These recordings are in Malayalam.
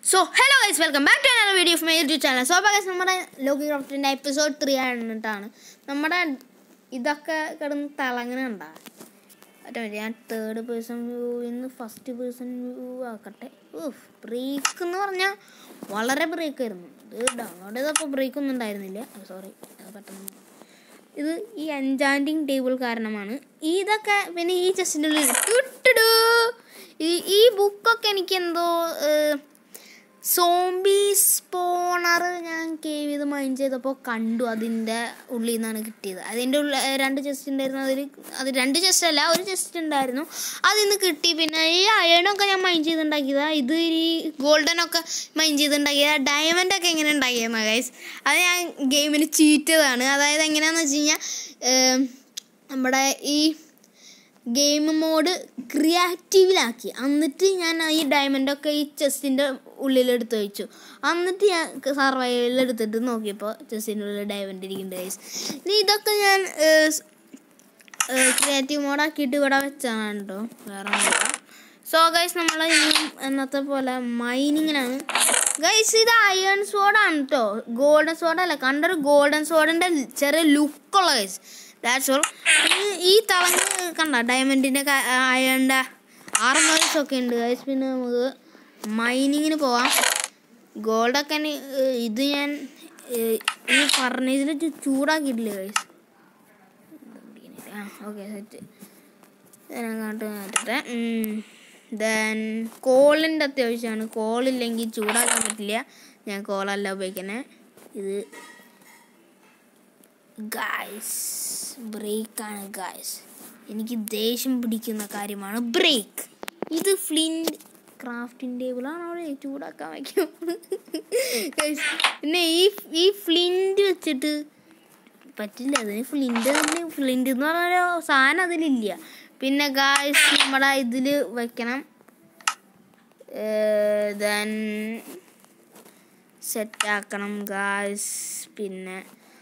So hello guys welcome back to another video of my YouTube channel so guys നമ്മുടെ ലോക്കി ക്രാഫ്റ്റിൻ്റെ എപ്പിസോഡ് ത്രീ ആയിട്ടാണ് നമ്മുടെ ഇതൊക്കെ കിടന്ന് തിളങ്ങണുണ്ടാ ഒറ്റ മിനിറ്റ് ഞാൻ തേർഡ് പേഴ്സൺ വ്യൂവിൽ നിന്ന് ഫസ്റ്റ് പേഴ്സൺ വ്യൂ ആക്കട്ടെ ഊഫ് ബ്രേക്ക് എന്ന് പറഞ്ഞാൽ വളരെ ബ്രേക്ക് ആയിരുന്നു ഇത് ഡൗൺലോഡ് ചെയ്തപ്പോൾ ബ്രേക്ക് ഒന്നും ഉണ്ടായിരുന്നില്ല സോറി പെട്ടെന്ന് ഇത് ഈ എൻജാൻറ്റിങ് ടേബിൾ കാരണമാണ് ഇതൊക്കെ പിന്നെ ഈ ചെസ്റ്റിൻ്റെ ഉള്ളിൽ കിട്ടിടൂ ഈ ഈ ബുക്കൊക്കെ എനിക്ക് എന്തോ സോംബി സ്പോണർ ഞാൻ കേവ് ചെയ്ത് മൈൻഡ് ചെയ്തപ്പോൾ കണ്ടു അതിൻ്റെ ഉള്ളിൽ നിന്നാണ് കിട്ടിയത് അതിൻ്റെ ഉള്ളിൽ ഏ, രണ്ട് ചെസ്റ്റ് ഉണ്ടായിരുന്നു അതിൽ അത് രണ്ട് ചെസ്റ്റ് അല്ല ഒരു ചെസ്റ്റ് ഉണ്ടായിരുന്നു അതിൽ നിന്ന് കിട്ടി പിന്നെ ഈ അയണൊക്കെ ഞാൻ മൈൻഡ് ചെയ്തുണ്ടാക്കിയതാണ് ഇത് ഈ ഗോൾഡനൊക്കെ മൈൻഡ് ചെയ്തുണ്ടാക്കിയത് ഡയമണ്ട് ഒക്കെ എങ്ങനെ ഉണ്ടാക്കിയെന്നാണ് ഗൈസ് അത് ഞാൻ ഗെയിമിന് ചീറ്റതാണ് അതായത് എങ്ങനെയാണെന്ന് വെച്ച് കഴിഞ്ഞാൽ ഏം, നമ്മുടെ ഈ ഗെയിം മോഡ് ക്രിയാറ്റീവിലാക്കി എന്നിട്ട് ഞാൻ ഈ ഡയമണ്ടൊക്കെ ഈ ചെസ്റ്റിൻ്റെ ഉള്ളിലെടുത്ത് വെച്ചു എന്നിട്ട് ഞാൻ സർവൈവൽ എടുത്തിട്ട് നോക്കിയപ്പോൾ ചെസ്റ്റിൻ്റെ ഉള്ളിൽ ഡയമണ്ട് ഇരിക്കുന്നുണ്ട് ഗൈസ് ഇനി ഇതൊക്കെ ഞാൻ ക്രിയേറ്റീവ് മോഡാക്കിയിട്ട് ഇവിടെ വെച്ചാണ് കേട്ടോ വേറെ ഒന്നുമില്ല സോ ഗൈസ് നമ്മൾ ഇന്നും എന്നത്തെ പോലെ മൈനിങ്ങിനാണ് ഗൈസ് ഇത് അയൺ സോഡാണ് കേട്ടോ ഗോൾഡൻ സോഡ അല്ല കണ്ടൊരു ഗോൾഡൻ സോഡിൻ്റെ ചെറിയ ലുക്കുള്ള ഗൈസ് ദാറ്റ്സ് ഓൾ ഈ തളങ്ങ് കണ്ട ഡയമണ്ടിൻ്റെ അയണിൻ്റെ ആർമേഴ്സ് ഒക്കെ ഉണ്ട് ഗൈസ് പിന്നെ നമുക്ക് മൈനിങ്ങിന് പോവാം ഗോൾഡൊക്കെ ഇനി, ഏഹ്, ഇത് ഞാൻ ഏഹ്, ഈ ഫർണേസിൽ ചൂടാക്കിയിട്ടില്ല ഗൈസ് ആ ഓക്കെ സെറ്റ് അങ്ങോട്ട് മാറ്റട്ടെ ദെൻ കോളിൻ്റെ അത്യാവശ്യമാണ് കോളില്ലെങ്കിൽ ചൂടാക്കാൻ പറ്റില്ല ഞാൻ കോളല്ല ഉപയോഗിക്കുന്നത് ഇത് ഗായ്സ് ബ്രേക്കാണ് ഗായ്സ് എനിക്ക് ദേഷ്യം പിടിക്കുന്ന കാര്യമാണ് ബ്രേക്ക് ഇത് ഫ്ലിൻറ്റ് ക്രാഫ്റ്റിംഗ് ടേബിളാണ് അവിടെ ചൂടാക്കാൻ വയ്ക്കുന്നത് Guys, പിന്നെ ഈ ഈ ഫ്ലിൻറ്റ് വെച്ചിട്ട് പറ്റില്ല അതിന് ഫ്ലിൻ്റ് തന്നെ ഫ്ലിൻ്റ് എന്ന് പറഞ്ഞ സാധനം അതിലില്ല പിന്നെ ഗായ്സ് നമ്മുടെ ഇതിൽ വെക്കണം ദെൻ സെറ്റാക്കണം ഗായ്സ് പിന്നെ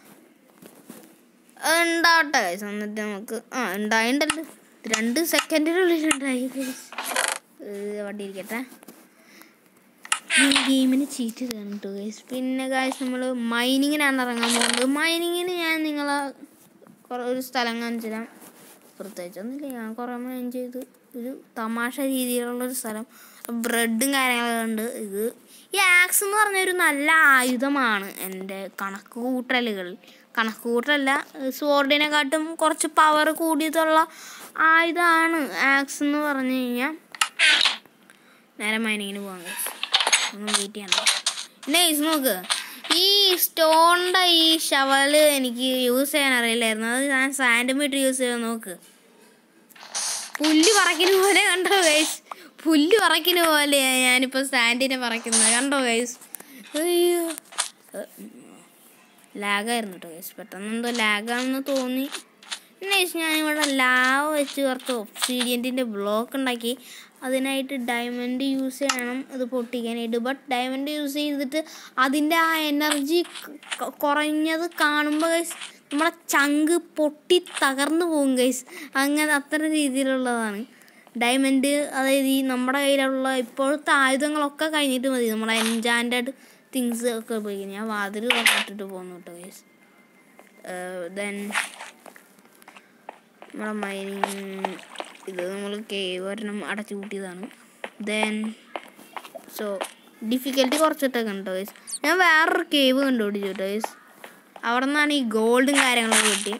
ഉണ്ടാവട്ടെ ഗൈസ് എന്നിട്ട് നമുക്ക് ആ ഉണ്ടായിണ്ടല്ലോ രണ്ട് സെക്കൻഡിനുള്ളിൽ ഉണ്ടായി ഗൈസ് അവിടെ ഇരിക്കട്ടെ ഈ ഗെയിമിന് ചീറ്റ് തരണം കേട്ടോ ഗൈസ് പിന്നെ ഗൈസ് നമ്മൾ മൈനിങ്ങിനാണ് ഇറങ്ങാൻ പോകുന്നത് മൈനിങ്ങിന് ഞാൻ നിങ്ങളെ കുറേ ഒരു സ്ഥലം കാണിച്ചു തരാം പ്രത്യേകിച്ചൊന്നുമില്ല ഞാൻ കുറേ മൈൻ ചെയ്ത് ഒരു തമാശ രീതിയിലുള്ളൊരു സ്ഥലം ബ്രെഡും കാര്യങ്ങളൊക്കെ ഉണ്ട് ഇത് ഈ ആക്സ് എന്ന് പറഞ്ഞ ഒരു നല്ല ആയുധമാണ് എൻ്റെ കണക്ക് കൂട്ടലുകൾ കണക്ക് കൂട്ടലല്ല സ്വോർഡിനെക്കാട്ടും കുറച്ച് പവർ കൂടിയതുള്ള ആയുധമാണ് ആക്സ് എന്ന് പറഞ്ഞു കഴിഞ്ഞാൽ നേരെ മൈനിങ്ങിന് പോകാൻ guys. ഒന്ന് വെയിറ്റ് ചെയ്യണം നൈസ് നോക്ക് ഈ സ്റ്റോണിൻ്റെ ഈ ഷവല് എനിക്ക് യൂസ് ചെയ്യാൻ അറിയില്ലായിരുന്നു അത് ഞാൻ സാൻഡ് മീറ്റർ യൂസ് ചെയ്യാൻ നോക്ക് പുല്ല് പറക്കുന്ന പോലെ കണ്ടോ ഗൈസ് പുല്ല് പറക്കുന്ന പോലെയാണ് ഞാനിപ്പോൾ സ്റ്റാൻഡിനെ പറക്കുന്നത് കണ്ടോ ഗൈസ് അയ്യോ ലാഗായിരുന്നു കേട്ടോ ഗൈസ് പെട്ടെന്ന് എന്തോ ലാഗാണെന്ന് തോന്നി നൈസ് ഞാനിവിടെ ലാവ് വെച്ച് കുറച്ച് ഒബ്സീഡിയൻറ്റിൻ്റെ ബ്ലോക്ക് ഉണ്ടാക്കി അതിനായിട്ട് ഡയമണ്ട് യൂസ് ചെയ്യണം ഇത് പൊട്ടിക്കാനായിട്ട് ബട്ട് ഡയമണ്ട് യൂസ് ചെയ്തിട്ട് അതിൻ്റെ ആ എനർജി കുറഞ്ഞത് കാണുമ്പോൾ ഗൈസ് നമ്മളെ ചങ്ക് പൊട്ടി തകർന്നു പോകും ഗൈസ് അങ്ങനെ അത്തരം രീതിയിലുള്ളതാണ് ഡയമണ്ട് അതായത് ഈ നമ്മുടെ കയ്യിലുള്ള ഇപ്പോഴത്തെ ആയുധങ്ങളൊക്കെ കഴിഞ്ഞിട്ട് മതി നമ്മുടെ എൻജാൻറ്റഡ് തിങ്സ് ഒക്കെ ഉപയോഗിക്കുന്നത് ഞാൻ വാതിൽ തുറന്നിട്ടിട്ട് പോകുന്നു കേട്ടോ ഗൈസ് ദെൻ നമ്മുടെ മൈനിങ് ഇത് നമ്മൾ കേവ് ഒരെണ്ണം അടച്ചു കൂട്ടിയതാണ് ദെൻ സോ ഡിഫിക്കൽട്ടി കുറച്ചിട്ടൊക്കെ ഉണ്ട് ഗൈസ് ഞാൻ വേറൊരു കേവ് കണ്ടുപിടിച്ചു കേട്ടോ ഗൈസ് അവിടെ നിന്നാണ് ഈ ഗോൾഡും കാര്യങ്ങളൊക്കെ കിട്ടി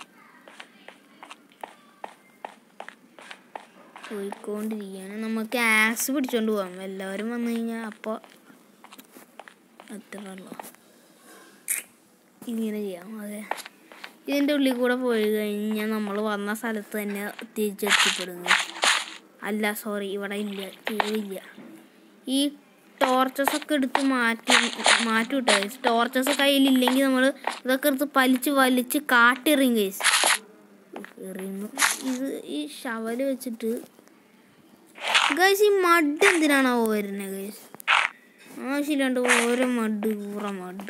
പോയിക്കൊണ്ടിരിക്കുകയാണ് നമുക്ക് ആക്സ് പിടിച്ചോണ്ട് പോകാം എല്ലാവരും വന്നു കഴിഞ്ഞാൽ അപ്പോൾ അത്ര ഉള്ളു ഇങ്ങനെ ചെയ്യാം അതെ ഇതിൻ്റെ ഉള്ളിൽ കൂടെ പോയി കഴിഞ്ഞാൽ നമ്മൾ വന്ന സ്ഥലത്ത് തന്നെ തിരിച്ചെത്തിപ്പെടുന്നു അല്ല സോറി ഇവിടെ ഇല്ല തീരില്ല ഈ ടോർച്ചസ് ഒക്കെ എടുത്ത് മാറ്റി മാറ്റി വിട്ടോ ടോർച്ചസ് കയ്യിലില്ലെങ്കിൽ നമ്മൾ ഇതൊക്കെ എടുത്ത് പലിച്ച് വലിച്ച് കാട്ടെറിയും കേസ് എറിയുന്നു ഇത് ഈ ഷവല് വെച്ചിട്ട് ഗൈസ് ഈ മഡ് എന്തിനാണാവോ വരുന്നത് ഗൈസ് ആവശ്യമില്ലാണ്ട് ഓരോ മഡ് കൂറ മഡ്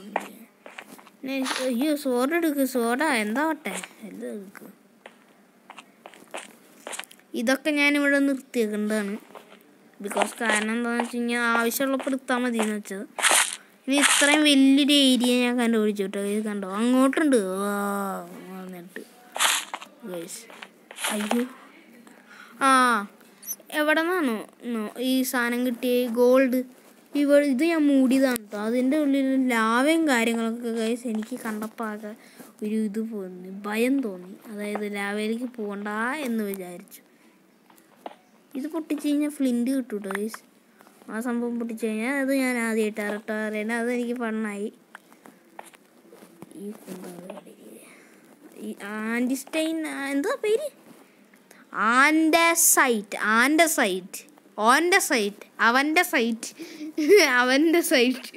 അയ്യോ സോഡ എടുക്ക് സോഡ എന്താ വട്ടെ എല്ലാം എടുക്ക് ഇതൊക്കെ ഞാനിവിടെ നിർത്തിയേക്കേണ്ടതാണ് ബിക്കോസ് കാരണം എന്താണെന്ന് വെച്ച് കഴിഞ്ഞാൽ ആവശ്യമുള്ളപ്പോൾ എടുത്താൽ മതി എന്ന് വെച്ചത് ഇനി ഇത്രയും വലിയൊരു ഏരിയ ഞാൻ കണ്ടുപിടിച്ചു കേട്ടോ ഇത് കണ്ടോ അങ്ങോട്ടുണ്ട് വാ വന്നിട്ട് ഗൈസ് അയ്യോ ആ എവിടെ നിന്നാണോ ഈ സാധനം കിട്ടിയ ഗോൾഡ് ഇവിടെ ഇത് ഞാൻ മൂടിയതാണ് കേട്ടോ അതിൻ്റെ ഉള്ളിൽ ലാവയും കാര്യങ്ങളൊക്കെ ഗൈസ് എനിക്ക് കണ്ടപ്പോൾ ആകെ ഒരു ഇത് തോന്നി ഭയം തോന്നി അതായത് ലാവയിലേക്ക് പോകണ്ട എന്ന് വിചാരിച്ചു ഇത് പൊട്ടിച്ച് കഴിഞ്ഞാൽ ഫ്ലിൻറ്റ് കിട്ടും കേട്ടോ ഗൈസ് ആ സംഭവം പൊട്ടിച്ച് കഴിഞ്ഞാൽ അത് ഞാൻ ആദ്യമായിട്ടാണ് കേട്ടോ അറിയണത് അതെനിക്ക് ഫണ്ണായി ഈ കുന്തം ഈ ആൻറ്റിസ്റ്റൈൻ എന്താ പേര് ആൻഡസൈറ്റ് ആൻഡസൈറ്റ് ഓൻ്റെ സൈറ്റ് അവൻ്റെ സൈറ്റ് അവൻ്റെ സൈറ്റ്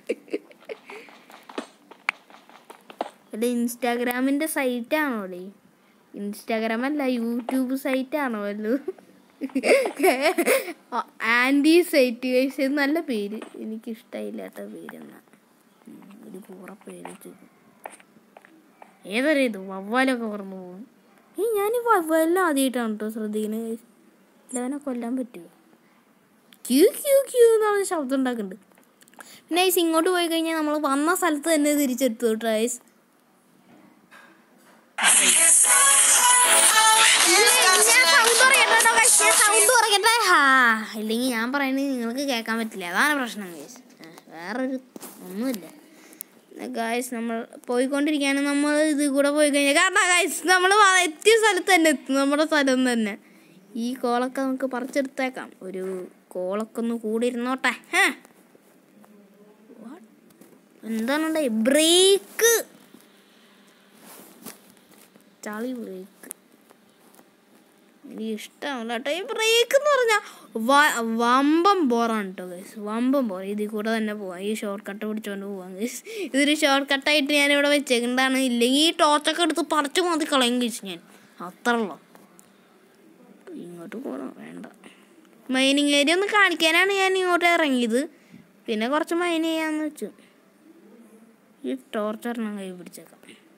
എടാ ഇൻസ്റ്റാഗ്രാമിൻ്റെ സൈറ്റാണോ ഡേ ഇൻസ്റ്റാഗ്രാം അല്ല യൂട്യൂബ് സൈറ്റാണോ വല്ലോ ആൻറ്റി സൈറ്റ് കഴിച്ച് നല്ല പേര് എനിക്കിഷ്ടമായില്ല കേട്ടോ പേരെന്നാ ഉം, ഒരു കൂറ പേര് വെച്ചു ഏതൊരു ഇത് വവ്വാലൊക്കെ പറന്നു പോകും ഈ ഞാൻ ഈ വവ്വാലെല്ലാം ആദ്യമായിട്ടാണ് കേട്ടോ ശ്രദ്ധിക്കുന്നത് guys. ഇല്ലവനെ കൊല്ലാൻ പറ്റുമോ ക്യൂ ക്യൂ ക്യൂ എന്ന് പറഞ്ഞ ശബ്ദം ഉണ്ടാക്കുന്നുണ്ട് പിന്നെ ഐസ് ഇങ്ങോട്ട് പോയി കഴിഞ്ഞാൽ നമ്മൾ വന്ന സ്ഥലത്ത് തന്നെ തിരിച്ചെടുത്തു കേട്ടോ ഐസ് ഇല്ലെങ്കിൽ ഞാൻ പറയുന്നത് നിങ്ങൾക്ക് കേൾക്കാൻ പറ്റില്ല അതാണ് പ്രശ്നം ഗൈസ് വേറൊരു ഒന്നുമില്ല ഗായ്സ് നമ്മൾ പോയിക്കൊണ്ടിരിക്കുകയാണ് നമ്മൾ ഇത് കൂടെ പോയി കഴിഞ്ഞാൽ കാരണം ഗായ്സ് നമ്മൾ എത്തിയ സ്ഥലത്ത് തന്നെ എത്തും നമ്മുടെ സ്ഥലം തന്നെ ഈ കോളൊക്കെ നമുക്ക് പറിച്ചെടുത്തേക്കാം ഒരു കോളൊക്കെ ഒന്ന് കൂടി ഇരുന്നോട്ടെ ഹേ എന്താണുണ്ടേ ബ്രേക്ക് ചളി ബ്രേക്ക് എനിക്ക് ഇഷ്ടമാവില്ല കേട്ടോ ഈ ബ്രേക്ക് എന്ന് പറഞ്ഞാൽ വമ്പം ബോറാണ് കേട്ടോ ഗൈസ് വമ്പം ബോർ ഇതിൽ കൂടെ തന്നെ പോവാം ഈ ഷോർട്ട് കട്ട് പിടിച്ചോണ്ട് പോവാം ഗൈസ് ഇതൊരു ഷോർട്ട് കട്ടായിട്ട് ഞാൻ ഇവിടെ വെച്ചേക്കുന്നതാണ് ഇല്ലെങ്കിൽ ഈ ടോർച്ചൊക്കെ എടുത്ത് പറിച്ചു മാതി കളയും കഴിച്ചു ഞാൻ അത്ര ഉള്ളു ഇങ്ങോട്ട് പോകണം വേണ്ട മൈനിങ് ഏരിയ ഒന്ന് കാണിക്കാനാണ് ഞാൻ ഇങ്ങോട്ട് ഇറങ്ങിയത് പിന്നെ കുറച്ച് മൈൻ ചെയ്യാന്ന് വെച്ചു ഈ ടോർച്ചറിനെ കൈ പിടിച്ചേക്കാം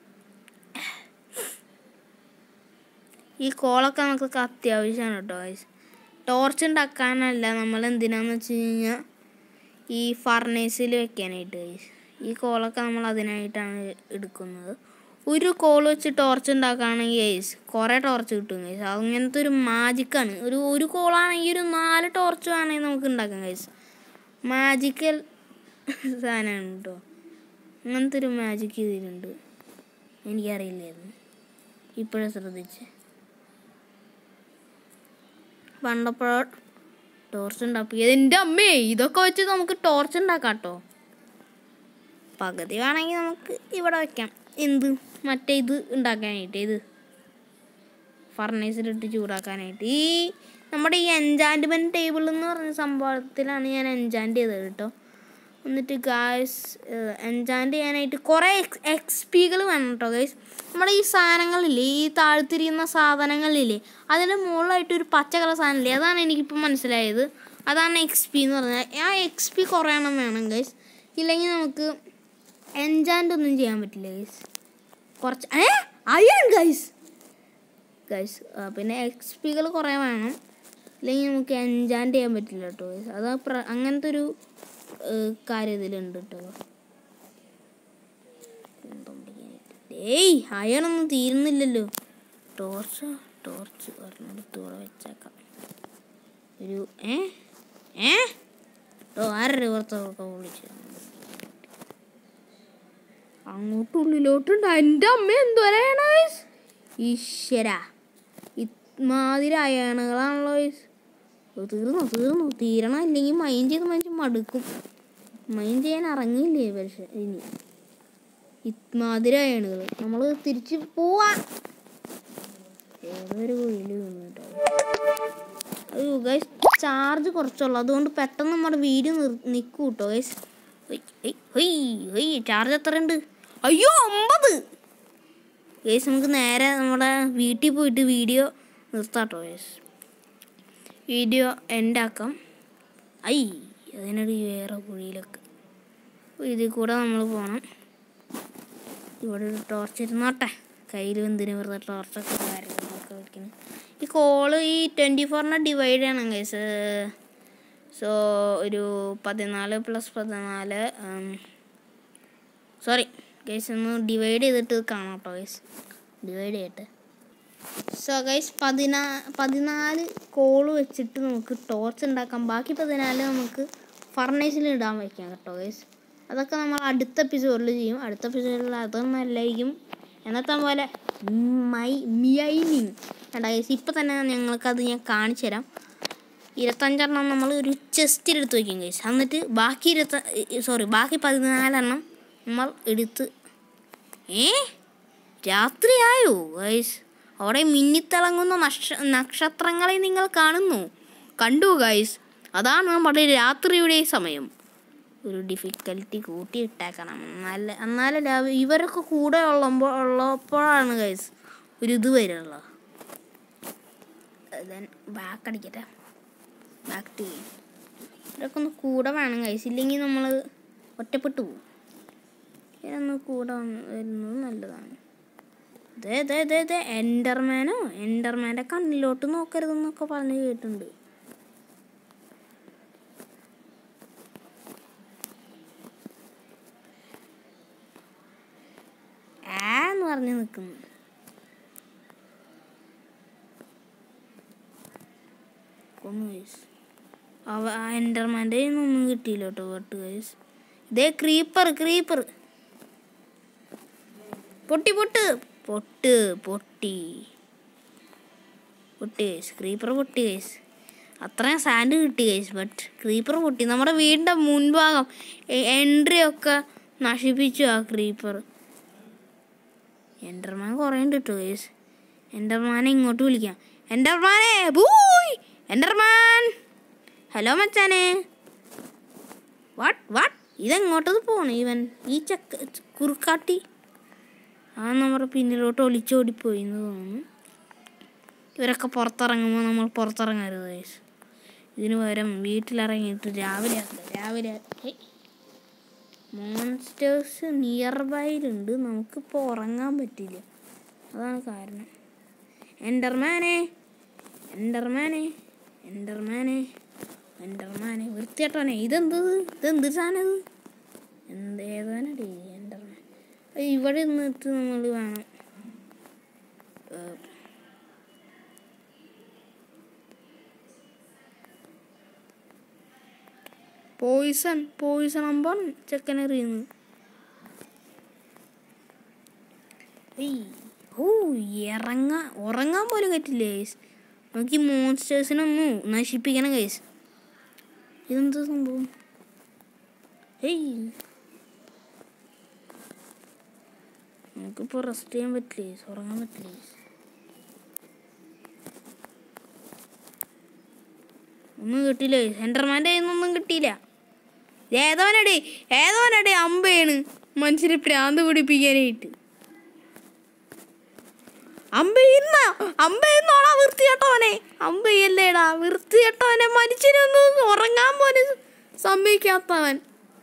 ഈ കോളൊക്കെ നമുക്കൊക്കെ അത്യാവശ്യമാണ് കേട്ടോ ഗൈസ് ടോർച്ച് ഉണ്ടാക്കാനല്ല നമ്മൾ എന്തിനാന്ന് വെച്ച് കഴിഞ്ഞാൽ ഈ ഫർണേസിൽ വെക്കാനായിട്ട് ഗൈസ് ഈ കോളൊക്കെ നമ്മൾ അതിനായിട്ടാണ് എടുക്കുന്നത് ഒരു കോൾ വെച്ച് ടോർച്ച് ഉണ്ടാക്കുകയാണെങ്കിൽ ഗൈസ് കുറേ ടോർച്ച് കിട്ടും ഗൈസ് അങ്ങനത്തെ ഒരു മാജിക്കാണ് ഒരു ഒരു കോളാണെങ്കിൽ ഒരു നാല് ടോർച്ച് വേണമെങ്കിൽ നമുക്ക് ഉണ്ടാക്കാം ഗൈസ് മാജിക്കൽ സാധനമാണ് കേട്ടോ അങ്ങനത്തെ ഒരു മാജിക് ഇതിലുണ്ട് എനിക്കറിയില്ലായിരുന്നു ഇപ്പോഴും ശ്രദ്ധിച്ച് പണ്ടപ്പോഴോ ടോർച്ച് ഉണ്ടാക്കിയത് എൻ്റെ അമ്മേ ഇതൊക്കെ വെച്ച് നമുക്ക് ടോർച്ച് ഉണ്ടാക്കാം കേട്ടോ പകുതി വേണമെങ്കിൽ നമുക്ക് ഇവിടെ വെക്കാം എന്ത് മറ്റേ ഇത് ഉണ്ടാക്കാനായിട്ട് ഇത് ഫർണേസിലിട്ട് ചൂടാക്കാനായിട്ട് ഈ നമ്മുടെ ഈ എൻജാൻറ്റ്മെൻറ്റ് ടേബിൾ എന്ന് പറഞ്ഞ സംഭവത്തിലാണ് ഞാൻ എൻജാൻറ്റ് ചെയ്തത് കേട്ടോ എന്നിട്ട് ഗായ്സ് എൻജാൻറ്റ് ചെയ്യാനായിട്ട് കുറേ എക്സ് എക്സ് പികൾ വേണം കേട്ടോ ഗൈസ് നമ്മുടെ ഈ സാധനങ്ങളില്ലേ ഈ താഴ്ത്തിരിക്കുന്ന സാധനങ്ങളില്ലേ അതിൻ്റെ മുകളിലായിട്ട് ഒരു പച്ച കളർ സാധനമില്ലേ അതാണ് എനിക്കിപ്പോൾ മനസ്സിലായത് അതാണ് എക്സ് പി എന്ന് പറഞ്ഞാൽ ആ എക്സ് പി കുറേ എണ്ണം വേണം ഗൈസ് ഇല്ലെങ്കിൽ നമുക്ക് എൻജാൻറ്റ് ഒന്നും ചെയ്യാൻ പറ്റില്ല ഗൈസ് കുറച്ച് ഏ അയ്യാണ് ഗൈസ് ഗൈസ് പിന്നെ എക്സ് പികൾ കുറേ വേണം ഇല്ലെങ്കിൽ നമുക്ക് എൻജാൻറ്റ് ചെയ്യാൻ പറ്റില്ല കേട്ടോ ഗൈസ് അത് പ്ര- അങ്ങനത്തെ ഒരു ഏഹ്, കാര്യം ഇതിലുണ്ട് കേട്ടോ ഏയ് അയണൊന്നും തീരുന്നില്ലല്ലോ ടോർച്ച് ടോർച്ച് ഒരെണ്ണെടുത്ത് ഇവിടെ വെച്ചേക്കാം ഒരു ഏ ഏ ഓ ആരുടെ പുറത്തൊക്കെ വിളിച്ചു അങ്ങോട്ട് ഉള്ളിലോട്ടുണ്ട് എൻ്റെ അമ്മ എന്തോരാണ് ഈശ്വര ഇമാതിരി അയണകളാണല്ലോ guys. ഓ, തീർന്നു തീർന്നു തീരണം അല്ലെങ്കിൽ മൈൻഡ് ചെയ്ത് മനുഷ്യൻ മടുക്കും മൈൻഡ് ചെയ്യാൻ ഇറങ്ങിയില്ലേ പക്ഷെ ഇനി ഇമാതിരി അയണകൾ നമ്മൾ തിരിച്ച് പോവാ ഏതൊരു കുഴിയിൽ വീണു കേട്ടോ അയ്യോ ഗൈസ് ചാർജ് കുറച്ചുള്ളൂ അതുകൊണ്ട് പെട്ടെന്ന് നമ്മുടെ വീഡിയോ നിൽക്കും കേട്ടോ ഗൈസ് ചാർജ് എത്ര ഉണ്ട് അയ്യോ ഒമ്പത് ഗൈസ് നമുക്ക് നേരെ നമ്മുടെ വീട്ടിൽ പോയിട്ട് വീഡിയോ നിർത്താട്ടോ ഗൈസ് വീഡിയോ എൻ്റെ ആക്കാം ഐ അതിനൊരു വേറെ കുഴിയിലൊക്കെ അപ്പോൾ ഇതിൽ കൂടെ നമ്മൾ പോകണം ഇവിടെ ഒരു ടോർച്ച് ഇരുന്നോട്ടെ കയ്യിൽ എന്തിനു വെറുതെ ടോർച്ചൊക്കെ കാര്യങ്ങളൊക്കെ വെക്കുന്നത് ഈ കോള് ഈ ട്വൻറ്റി ഫോറിനെ ഡിവൈഡ് ചെയ്യണം കേസ് സോ ഒരു പതിനാല് പ്ലസ് പതിനാല് സോറി ഗൈസ് ഒന്ന് ഡിവൈഡ് ചെയ്തിട്ട് കാണാം കേട്ടോ ഗൈസ് ഡിവൈഡ് ചെയ്യട്ടെ സോ ഗൈസ് പതിനാ പതിനാല് കോള് വെച്ചിട്ട് നമുക്ക് ടോർച്ച് ഉണ്ടാക്കാം ബാക്കി പതിനാല് നമുക്ക് ഫർണേസിൽ ഇടാൻ വയ്ക്കാം കേട്ടോ ഗൈസ് അതൊക്കെ നമ്മൾ അടുത്ത എപ്പിസോഡിൽ ചെയ്യും അടുത്ത എപ്പിസോഡിൽ അതൊന്നല്ലായിരിക്കും എന്നത്തെ പോലെ മൈ മിയൈനിങ് വേണ്ട ഗൈസ് ഇപ്പം തന്നെ ഞങ്ങൾക്കത് ഞാൻ കാണിച്ചു തരാം ഇരുപത്തഞ്ചെണ്ണം നമ്മൾ ഒരു ചെസ്റ്റിലെടുത്ത് വയ്ക്കും ഗൈസ് എന്നിട്ട് ബാക്കി ഇരുപത്ത സോറി ബാക്കി പതിനാലെണ്ണം നമ്മൾ എടുത്ത് ഏ രാത്രിയായോ ഗൈസ് അവിടെ മിന്നിത്തിളങ്ങുന്ന നക്ഷ നക്ഷത്രങ്ങളെ നിങ്ങൾ കാണുന്നു കണ്ടു ഗൈസ് അതാണ് നമ്മുടെ രാത്രിയുടെ സമയം ഒരു ഡിഫിക്കൽട്ടി കൂട്ടിയിട്ടേക്കണം നല്ല എന്നാലും രാവിലെ ഇവരൊക്കെ കൂടെ ഉള്ളപ്പോൾ ഉള്ളപ്പോഴാണ് ഗൈസ് ഒരു ഇത് വരുള്ളത് ദെൻ ബാക്ക് അടിക്കട്ടെ ബാക്ക് ടു ഇവരൊക്കെ ഒന്ന് കൂടെ വേണം ഗൈസ് ഇല്ലെങ്കിൽ നമ്മൾ ഒറ്റപ്പെട്ടു പോകും ഇതൊന്ന് കൂടെ വന്ന് വരുന്നത് നല്ലതാണ് ദേ ദേ ദേ ദേ എൻ്റർമാനോ എൻ്റർമാൻ്റെ കണ്ണിലോട്ട് നോക്കരുതെന്നൊക്കെ പറഞ്ഞ് കേട്ടിട്ടുണ്ട് ആ എന്ന് പറഞ്ഞ് നിൽക്കുന്നു കൊന്നു ഗൈസ് അവ ആ എൻ്റർമാൻ്റെ ഒന്നും കിട്ടിയില്ല കേട്ടോ കേട്ട് ഗൈസ് ഇതേ ക്രീപ്പർ ക്രീപ്പർ പൊട്ടി പൊട്ട് പൊട്ട് പൊട്ടി പൊട്ടി കേസ് ക്രീപ്പർ പൊട്ടി കേസ് അത്രയും സാൻഡ് കിട്ടി കേസ് ബട്ട് ക്രീപ്പർ പൊട്ടി നമ്മുടെ വീടിൻ്റെ മുൻഭാഗം എൻട്രി ഒക്കെ നശിപ്പിച്ചു ആ ക്രീപ്പർ എൻ്റർമാൻ കുറേ ഉണ്ട് കേട്ടോ കേസ് എൻ്റർമാനെ ഇങ്ങോട്ട് വിളിക്കാം എൻ്റർമാനെ ബൂയ് എൻ്റർമാൻ ഹലോ മച്ചാനെ വാട്ട് വാട്ട് ഇതെങ്ങോട്ടത് പോണേ ഇവൻ ഈ ചക്ക കുറുക്കാട്ടി ആ നമ്മുടെ പിന്നിലോട്ട് ഒളിച്ചോടിപ്പോയി എന്ന് തോന്നുന്നു ഇവരൊക്കെ പുറത്തിറങ്ങുമ്പോൾ നമ്മൾ പുറത്തിറങ്ങരുത് ഗൈസ് ഇതിന് പകരം വീട്ടിലിറങ്ങിയിട്ട് രാവിലെ ആക്കുക രാവിലെ മോൺസ്റ്റേഴ്സ് നിയർ ബൈയിലുണ്ട് നമുക്കിപ്പോൾ ഉറങ്ങാൻ പറ്റില്ല അതാണ് കാരണം എൻ്റർമാനെ എൻ്റർമാനെ എൻ്റർമാനെ എൻ്റർമാനെ വൃത്തിയാട്ടോനെ ഇതെന്ത് ഇതെന്ത് സാധനം ഇത് എന്ത് ഏതാനടി എൻ്റർമാൻ ഇവിടെ നിന്നിട്ട് നമ്മൾ വേണം ഏഹ്, പോയിസൺ പോയിസൺ ആകുമ്പോൾ ചെക്കൻ എറിയുന്നു ഏയ്, ഓ ഇറങ്ങാ ഉറങ്ങാൻ പോലും പറ്റില്ലേ ഗൈസ് നമുക്ക് ഈ മോൺസ്റ്റേഴ്സിനൊന്നും നശിപ്പിക്കണം ഗൈസ് ഇതെന്ത് സംഭവം ഏയ് നമുക്കിപ്പോൾ റെസ്റ്റ് ചെയ്യാൻ പറ്റില്ലേ ഗൈസ് ഉറങ്ങാൻ പറ്റില്ലേ ഗൈസ് ഒന്നും കിട്ടിയില്ല സെൻറ്റർമാൻ്റെ കയ്യിൽ നിന്നൊന്നും കിട്ടിയില്ല ഏതോനടി ഏതോനടി അമ്പയാണ് മനുഷ്യരെ പ്രാന്ത് പിടിപ്പിക്കാനായിട്ട് അമ്പയുന്ന അമ്പയുന്നോടാ വൃത്തികെട്ടവനെ അമ്പയല്ലേടാ വൃത്തികെട്ടവനെ മനുഷ്യനൊന്നും ഉറങ്ങാൻ പോലും സമ്മതിക്കാത്തവൻ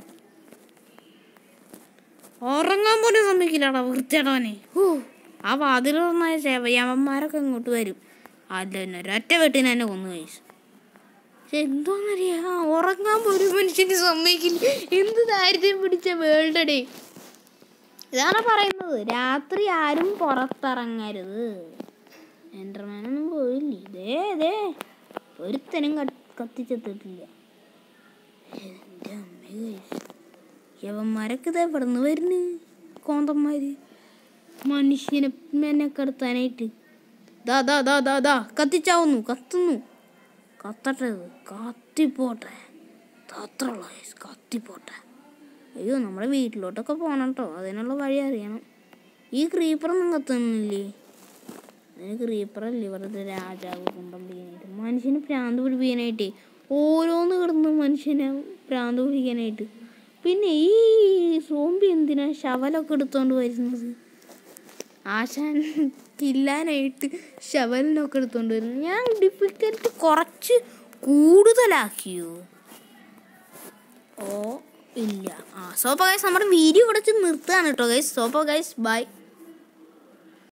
ഉറങ്ങാൻ പോലും സമ്മതിക്കില്ലടാ വൃത്തികെട്ടവനെ ഹൂ ആ വാതിലൊന്നായ യവന്മാരൊക്കെ ഇങ്ങോട്ട് വരും അല്ല തന്നെ ഒരൊറ്റ വെട്ടിന് എന്നെ കൊന്നു കഴിച്ചു പക്ഷെ എന്തോന്നറിയാ ഉറങ്ങാൻ പോലും മനുഷ്യന് സമ്മതിക്കില്ല എന്ത് ദാരിദ്ര്യം പിടിച്ച വേൾഡ് ഡേ ഇതാണ് പറയുന്നത് രാത്രി ആരും പുറത്തിറങ്ങരുത് എൻ്റർമാനൊന്നും പോയില്ലേ ഇതേ ഇതേ ഒരുത്തനും കത്ത് കത്തിച്ചെത്തിട്ടില്ല എൻ്റെ അമ്മേ യവന്മാരൊക്കെ ഇതേ എവിടെ നിന്ന് വരുന്നു കോന്തന്മാര് മനുഷ്യനെ എന്നെ കടത്താനായിട്ട് ദാ ദാ ദാ ദാ ദാ കത്തിച്ചാവുന്നു കത്തുന്നു കത്തട്ടെ ഇത്. കത്തിപ്പോട്ടെ അത്രയുള്ള കത്തിപ്പോട്ടെ അയ്യോ നമ്മുടെ വീട്ടിലോട്ടൊക്കെ പോകണം കേട്ടോ അതിനുള്ള വഴി അറിയണം ഈ ക്രീപ്പറൊന്നും കത്തുന്നില്ലേ അതിന് ക്രീപ്പറല്ലേ വെറുതെ രാജാവ് കുണ്ടം പിടിക്കാനായിട്ട് മനുഷ്യന് പ്രാന്ത് പിടിപ്പിക്കാനായിട്ടേ ഓരോന്ന് കിടന്ന് മനുഷ്യനെ പ്രാന്ത് പിടിക്കാനായിട്ട് പിന്നെ ഈ സോംബി എന്തിനാ ശവലൊക്കെ എടുത്തോണ്ട് വരുന്നത് ആശാൻ കില്ലാനായിട്ട് ശവലിനൊക്കെ എടുത്തോണ്ട് വരുന്നു ഞാൻ ഡിഫിക്കൽട്ട് കുറച്ച് കൂടുതലാക്കിയോ ഓ ഇല്ല ആ സോപ്പ ഗൈസ് നമ്മുടെ വീഡിയോ ഇവിടെ വെച്ച് നിർത്തുകയാണ് കേട്ടോ ഗൈസ് സോപ്പ ഗൈസ് ബൈ